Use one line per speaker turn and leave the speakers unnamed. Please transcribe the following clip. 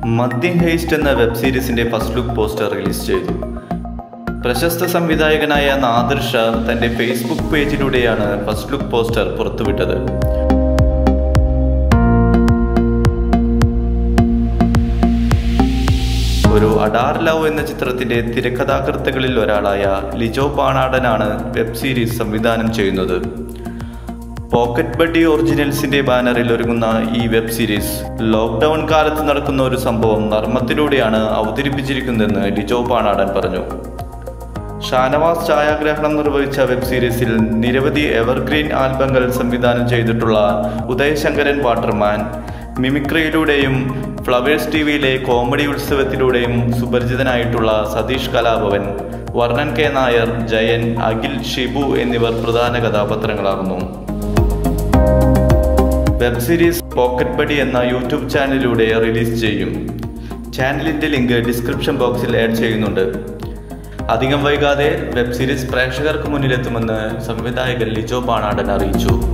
മദ്യം ഹെയ്സ്റ്റ് എന്ന വെബ് സീരീസിന്റെ ഫസ്റ്റ് ലുക്ക് പോസ്റ്റർ റിലീസ് ചെയ്തു പ്രശസ്ത സംവിധായകനായ നാദിർ ഷാ തന്റെ ഫേസ്ബുക്ക് പേജിലൂടെയാണ് ഫസ്റ്റ് ലുക്ക് പോസ്റ്റർ പുറത്തുവിട്ടത് ഒരു അഡാർ ലവ് എന്ന ചിത്രത്തിന്റെ തിരക്കഥാകൃത്തുകളിൽ ഒരാളായ ലിജോ പാണാടനാണ് വെബ് സീരീസ് സംവിധാനം ചെയ്യുന്നത് പോക്കറ്റ് ബഡി ഒറിജിനൽസിന്റെ ബാനറിൽ ഒരുങ്ങുന്ന ഈ വെബ് സീരീസ് ലോക്ക്ഡൌൺ കാലത്ത് നടക്കുന്ന ഒരു സംഭവം നർമ്മത്തിലൂടെയാണ് അവതരിപ്പിച്ചിരിക്കുന്നതെന്ന് ലിജോ പാണാടൻ പറഞ്ഞു ഷാനവാസ് ഛായാഗ്രഹണം നിർവഹിച്ച വെബ് സീരീസിൽ നിരവധി എവർഗ്രീൻ ആൽബങ്ങൾ സംവിധാനം ചെയ്തിട്ടുള്ള ഉദയശങ്കരൻ വാട്ടർമാൻ മിമിക്രിയിലൂടെയും ഫ്ലവേഴ്സ് ടി വിയിലെ കോമഡി ഉത്സവത്തിലൂടെയും സുപരിചിതനായിട്ടുള്ള സതീഷ് കലാഭവൻ വർണ്ണൻ കെ നായർ ജയൻ അഖിൽ ഷിബു എന്നിവർ പ്രധാന കഥാപാത്രങ്ങളാകുന്നു വെബ് സീരീസ് പോക്കറ്റ് ബഡി എന്ന യൂട്യൂബ് ചാനലിലൂടെ റിലീസ് ചെയ്യും ചാനലിന്റെ ലിങ്ക് ഡിസ്ക്രിപ്ഷൻ ബോക്സിൽ ആഡ് ചെയ്യുന്നുണ്ട് അധികം വൈകാതെ വെബ് സീരീസ് പ്രേക്ഷകർക്ക് മുന്നിലെത്തുമെന്ന് സംവിധായകൻ ലിജോ പാണാടൻ അറിയിച്ചു